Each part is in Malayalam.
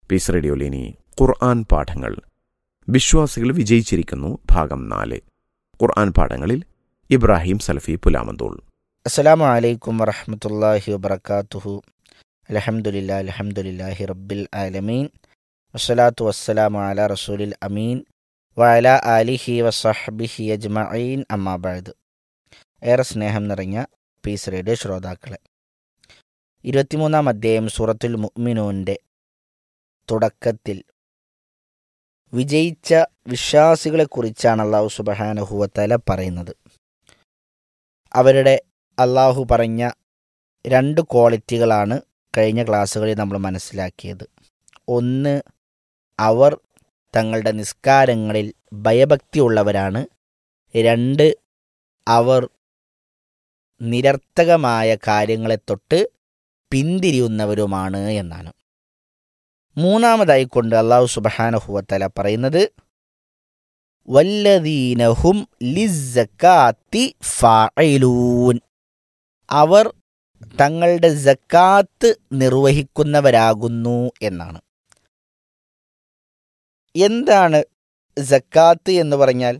പീസ് റേഡിയോയിൽ ഇനി ഖുർആൻ പാഠങ്ങൾ വിശ്വാസികൾ വിജയിച്ചിരിക്കുന്നു ഭാഗം നാല് ഖുർആൻ പാഠങ്ങളിൽ ഇബ്രാഹിം സലഫി പുലാമന്തോൾ അസ്സലാമു അലൈക്കും വറഹമത്തല്ലാഹി വബർക്കാത്തുഹു അലഹമുല്ലാ അലഹമുല്ലാഹി റബ്ബിൽ ആലമീൻ വസ്സലാത്തു വസ്സലാമു അല റസൂലിൽ അമീൻ വഅല ആലിഹി വസഹബിഹി അജ്മഈൻ അമ്മാബാദ് ഏറെ സ്നേഹം നിറഞ്ഞ പീസ് റേഡിയോ ശ്രോതാക്കളെ ഇരുപത്തിമൂന്നാം അധ്യായം സൂറത്തുൽ മുഅ്മിനൂൻ്റെ തുടക്കത്തിൽ വിജയിച്ച വിശ്വാസികളെക്കുറിച്ചാണ് അള്ളാഹു സുബഹാനഹുവത്തല പറയുന്നത് അവരുടെ അള്ളാഹു പറഞ്ഞ രണ്ട് ക്വാളിറ്റികളാണ് കഴിഞ്ഞ ക്ലാസ്സുകളിൽ നമ്മൾ മനസ്സിലാക്കിയത് ഒന്ന് അവർ തങ്ങളുടെ നിസ്കാരങ്ങളിൽ ഭയഭക്തിയുള്ളവരാണ് രണ്ട് അവർ നിരർത്ഥകമായ കാര്യങ്ങളെ തൊട്ട് പിന്തിരിയുന്നവരുമാണ് എന്നാണ് മൂന്നാമതായി കൊണ്ട് അള്ളാഹു സുബഹാനഹുവത്തല പറയുന്നത് വല്ലദീനഹും ലിസ്സക്കാത്തി ഫായിലൂൻ അവർ തങ്ങളുടെ ജക്കാത്ത് നിർവഹിക്കുന്നവരാകുന്നു എന്നാണ് എന്താണ് ജക്കാത്ത് എന്ന് പറഞ്ഞാൽ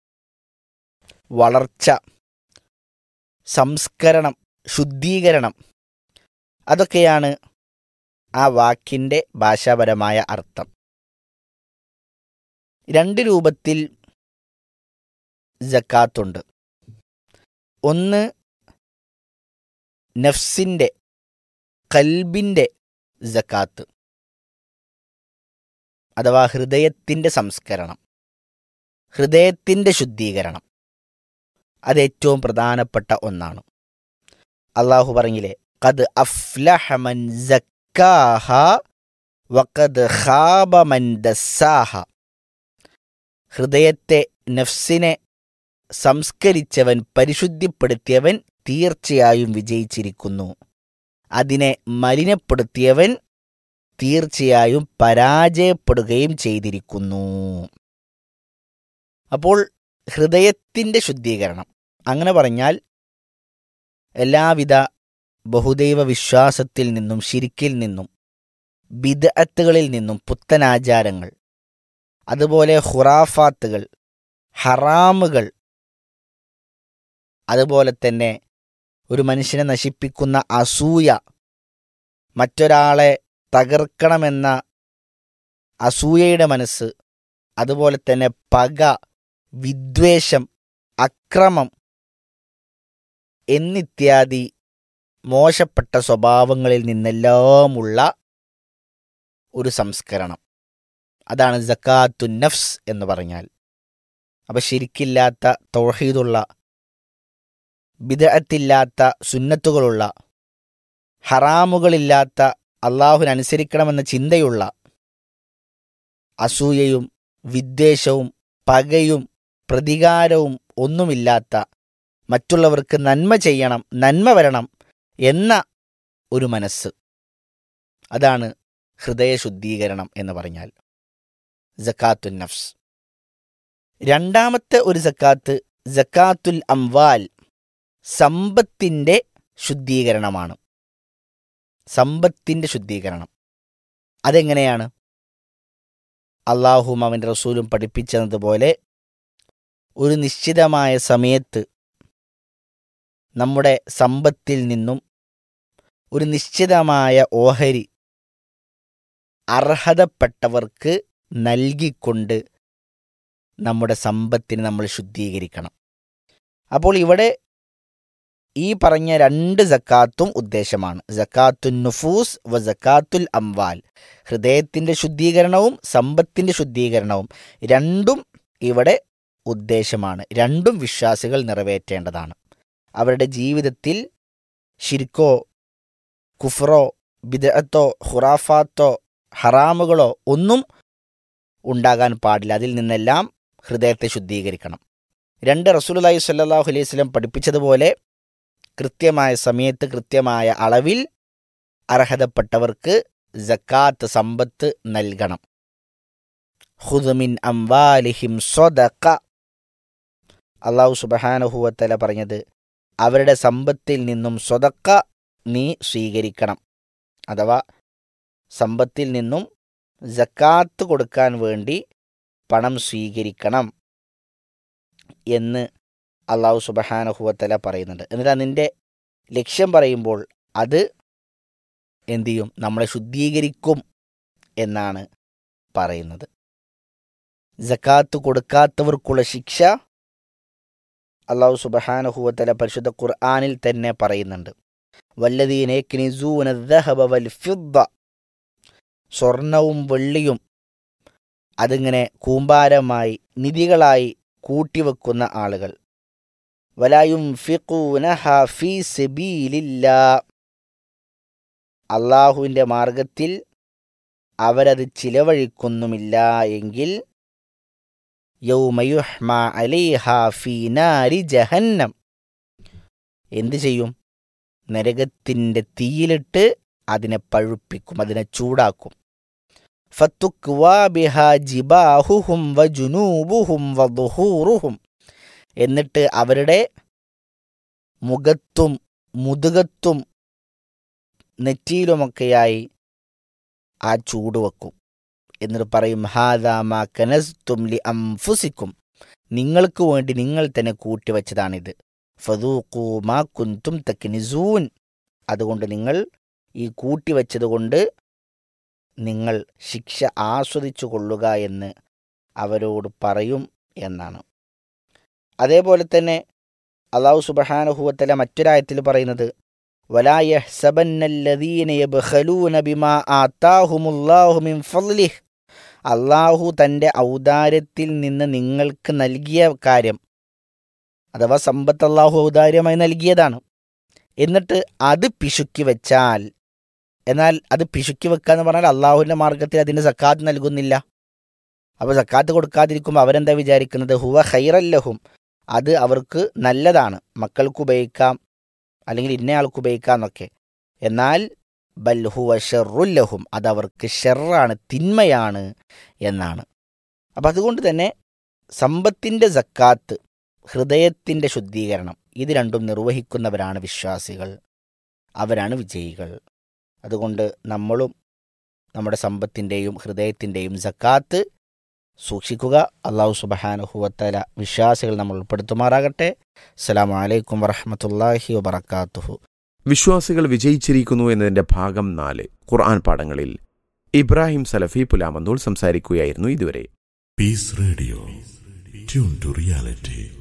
വളർച്ച സംസ്കരണം ശുദ്ധീകരണം അതൊക്കെയാണ് ആ വാക്കിൻ്റെ ഭാഷാപരമായ അർത്ഥം രണ്ട് രൂപത്തിൽ ജക്കാത്തുണ്ട് ഒന്ന് നഫ്സിൻ്റെ കൽബിൻ്റെ ജക്കാത്ത് അഥവാ ഹൃദയത്തിൻ്റെ സംസ്കരണം ഹൃദയത്തിൻ്റെ ശുദ്ധീകരണം അത് ഏറ്റവും പ്രധാനപ്പെട്ട ഒന്നാണ് അള്ളാഹു പറഞ്ഞില്ലേ കത് അഫ്ലഹമൻ ജക്കാഹ വഖദ് ഖാബമൻ ദസ്സാഹ ഹൃദയത്തെ നഫ്സിനെ സംസ്കരിച്ചവൻ പരിശുദ്ധിപ്പെടുത്തിയവൻ തീർച്ചയായും വിജയിച്ചിരിക്കുന്നു അതിനെ മലിനപ്പെടുത്തിയവൻ തീർച്ചയായും പരാജയപ്പെടുകയും ചെയ്തിരിക്കുന്നു അപ്പോൾ ഹൃദയത്തിൻ്റെ ശുദ്ധീകരണം അങ്ങനെ പറഞ്ഞാൽ എല്ലാവിധ ബഹുദൈവ വിശ്വാസത്തിൽ നിന്നും ശിരിക്കിൽ നിന്നും ബിദഅത്തുകളിൽ നിന്നും പുത്തനാചാരങ്ങൾ അതുപോലെ ഹുറാഫാത്തുകൾ ഹറാമുകൾ അതുപോലെ തന്നെ ഒരു മനുഷ്യനെ നശിപ്പിക്കുന്ന അസൂയ മറ്റൊരാളെ തകർക്കണമെന്ന അസൂയയുടെ മനസ്സ് അതുപോലെ തന്നെ പക വിദ്വേഷം അക്രമം എന്നിത്യാദി മോശപ്പെട്ട സ്വഭാവങ്ങളിൽ നിന്നെല്ലാമുള്ള ഒരു സംസ്കരണം അതാണ് ജക്കാത്തു നഫ്സ് എന്ന് പറഞ്ഞാൽ അപ്പം ശരിക്കില്ലാത്ത തൗഹീദുള്ള ബിദഅത്തില്ലാത്ത സുന്നത്തുകളുള്ള ഹറാമുകളില്ലാത്ത അള്ളാഹുവിനനുസരിക്കണമെന്ന ചിന്തയുള്ള അസൂയയും വിദ്വേഷവും പകയും പ്രതികാരവും ഒന്നുമില്ലാത്ത മറ്റുള്ളവർക്ക് നന്മ ചെയ്യണം നന്മ വരണം എന്ന ഒരു മനസ്സ് അതാണ് ഹൃദയശുദ്ധീകരണം എന്ന് പറഞ്ഞാൽ ജക്കാത്തുൽ നഫ്സ് രണ്ടാമത്തെ ഒരു ജക്കാത്ത് ജക്കാത്തുൽ അംവാൽ സമ്പത്തിൻ്റെ ശുദ്ധീകരണമാണ് സമ്പത്തിൻ്റെ ശുദ്ധീകരണം അതെങ്ങനെയാണ് അള്ളാഹും അവൻ്റെ റസൂലും പഠിപ്പിച്ചതുപോലെ ഒരു നിശ്ചിതമായ സമയത്ത് നമ്മുടെ സമ്പത്തിൽ നിന്നും ഒരു നിശ്ചിതമായ ഓഹരി അർഹതപ്പെട്ടവർക്ക് നൽകിക്കൊണ്ട് നമ്മുടെ സമ്പത്തിനെ നമ്മൾ ശുദ്ധീകരിക്കണം അപ്പോൾ ഇവിടെ ഈ പറഞ്ഞ രണ്ട് ജക്കാത്തും ഉദ്ദേശമാണ് ജക്കാത്തുൽ നുഫൂസ് വ ജക്കാത്തുൽ അംവാൽ ഹൃദയത്തിൻ്റെ ശുദ്ധീകരണവും സമ്പത്തിൻ്റെ ശുദ്ധീകരണവും രണ്ടും ഇവിടെ ഉദ്ദേശമാണ് രണ്ടും വിശ്വാസികൾ നിറവേറ്റേണ്ടതാണ് അവരുടെ ജീവിതത്തിൽ ഷിർക്കോ കുഫറോ ബിദഅത്തോ ഹുറാഫാത്തോ ഹറാമുകളോ ഒന്നും ഉണ്ടാകാൻ പാടില്ല അതിൽ നിന്നെല്ലാം ഹൃദയത്തെ ശുദ്ധീകരിക്കണം രണ്ട് റസൂലുള്ളാഹി സ്വല്ലല്ലാഹു അലൈഹി വസല്ലം പഠിപ്പിച്ചതുപോലെ കൃത്യമായ സമയത്ത് കൃത്യമായ അളവിൽ അർഹതപ്പെട്ടവർക്ക് ജക്കാത്ത് സമ്പത്ത് നൽകണം ഹുദമിൻ അംവാലിഹിം സ്വദഖ അള്ളാഹു സുബഹാനഹുവത്തല പറഞ്ഞത് അവരുടെ സമ്പത്തിൽ നിന്നും സ്വതക്ക നീ സ്വീകരിക്കണം അഥവാ സമ്പത്തിൽ നിന്നും ജക്കാത്ത് കൊടുക്കാൻ വേണ്ടി പണം സ്വീകരിക്കണം എന്ന് അള്ളാഹു സുബഹാനഹുവത്തല പറയുന്നുണ്ട് എന്നിട്ട് അതിൻ്റെ ലക്ഷ്യം പറയുമ്പോൾ അത് എന്തു ചെയ്യും നമ്മളെ ശുദ്ധീകരിക്കും എന്നാണ് പറയുന്നത് ജക്കാത്ത് കൊടുക്കാത്തവർക്കുള്ള ശിക്ഷ അള്ളാഹു സുബഹാനഹുവത്തല പരിശുദ്ധ ഖുർആാനിൽ തന്നെ പറയുന്നുണ്ട് വല്ലതീനേക്കിനിസൂന സ്വർണവും വെള്ളിയും അതിങ്ങനെ കൂമ്പാരമായി നിധികളായി കൂട്ടിവെക്കുന്ന ആളുകൾ വലായും ഫി സബീലില്ല അള്ളാഹുവിൻ്റെ മാർഗത്തിൽ അവരത് ചിലവഴിക്കുന്നുമില്ല എങ്കിൽ യൗമയുഹ്മ അലൈഹ ഫീ നാരി ജഹന്നം എന്ത് ചെയ്യും നരകത്തിൻ്റെ തീയിലിട്ട് അതിനെ പഴുപ്പിക്കും അതിനെ ചൂടാക്കും ഫത്തുക്വാബിഹ ജിബാഹുഹും വജുനൂബുഹും വദുഹൂറുഹും എന്നിട്ട് അവരുടെ മുഖത്തും മുതുകത്തും നെറ്റിയിലുമൊക്കെയായി ആ ചൂട് വെക്കും എന്നിട്ട് പറയും ഹാദാമാ കനസ്തും ലി അംഫുസിക്കും നിങ്ങൾക്ക് വേണ്ടി നിങ്ങൾ തന്നെ കൂട്ടിവച്ചതാണിത് ഫദൂഖൂ മാ കുന്തും തക്നിസൂൻ അതുകൊണ്ട് നിങ്ങൾ ഈ കൂട്ടിവച്ചതുകൊണ്ട് നിങ്ങൾ ശിക്ഷ ആസ്വദിച്ചു കൊള്ളുക എന്ന് അവരോട് പറയും എന്നാണ് അതേപോലെ തന്നെ അള്ളാഹു സുബഹാനുഹുവത്തല മറ്റൊരായത്തിൽ പറയുന്നത് അള്ളാഹു തൻ്റെ ഔദാര്യത്തിൽ നിന്ന് നിങ്ങൾക്ക് നൽകിയ കാര്യം അഥവാ സമ്പത്ത് അള്ളാഹു ഔദാര്യമായി നൽകിയതാണ് എന്നിട്ട് അത് പിശുക്കി വെച്ചാൽ എന്നാൽ അത് പിശുക്കി വെക്കുക എന്ന് പറഞ്ഞാൽ അള്ളാഹുവിൻ്റെ മാർഗത്തിൽ അതിന് സക്കാത്ത് നൽകുന്നില്ല അപ്പോൾ സക്കാത്ത് കൊടുക്കാതിരിക്കുമ്പോൾ അവരെന്താ വിചാരിക്കുന്നത് ഹുവ ഹൈറല്ലഹും അത് അവർക്ക് നല്ലതാണ് മക്കൾക്ക് ഉപയോഗിക്കാം അല്ലെങ്കിൽ ഇന്നയാൾക്ക് ഉപയോഗിക്കാം എന്നൊക്കെ എന്നാൽ ബൽ ഹുവ ഷെറുല്ലഹും അത് അവർക്ക് ഷെറാണ് തിന്മയാണ് എന്നാണ് അപ്പം അതുകൊണ്ട് തന്നെ സമ്പത്തിൻ്റെ സക്കാത്ത് ഹൃദയത്തിൻ്റെ ശുദ്ധീകരണം ഇത് രണ്ടും നിർവഹിക്കുന്നവരാണ് വിശ്വാസികൾ അവരാണ് വിജയികൾ അതുകൊണ്ട് നമ്മളും നമ്മുടെ സമ്പത്തിൻ്റെയും ഹൃദയത്തിൻ്റെയും സക്കാത്ത് സൂക്ഷിക്കുക അള്ളാഹു സുബഹാനുഹുവത്തല വിശ്വാസികൾ നമ്മൾ ഉൾപ്പെടുത്തുമാറാകട്ടെ അസ്സാം വലൈക്കും വറഹമത്തല്ലാഹി വബർക്കാത്തുഹു വിശ്വാസികൾ വിജയിച്ചിരിക്കുന്നു എന്നതിന്റെ ഭാഗം നാല് ഖുർആൻ പാഠങ്ങളിൽ ഇബ്രാഹിം സലഫി പുലാമന്തൂൾ സംസാരിക്കുകയായിരുന്നു ഇതുവരെ Peace Radio. Tune to reality.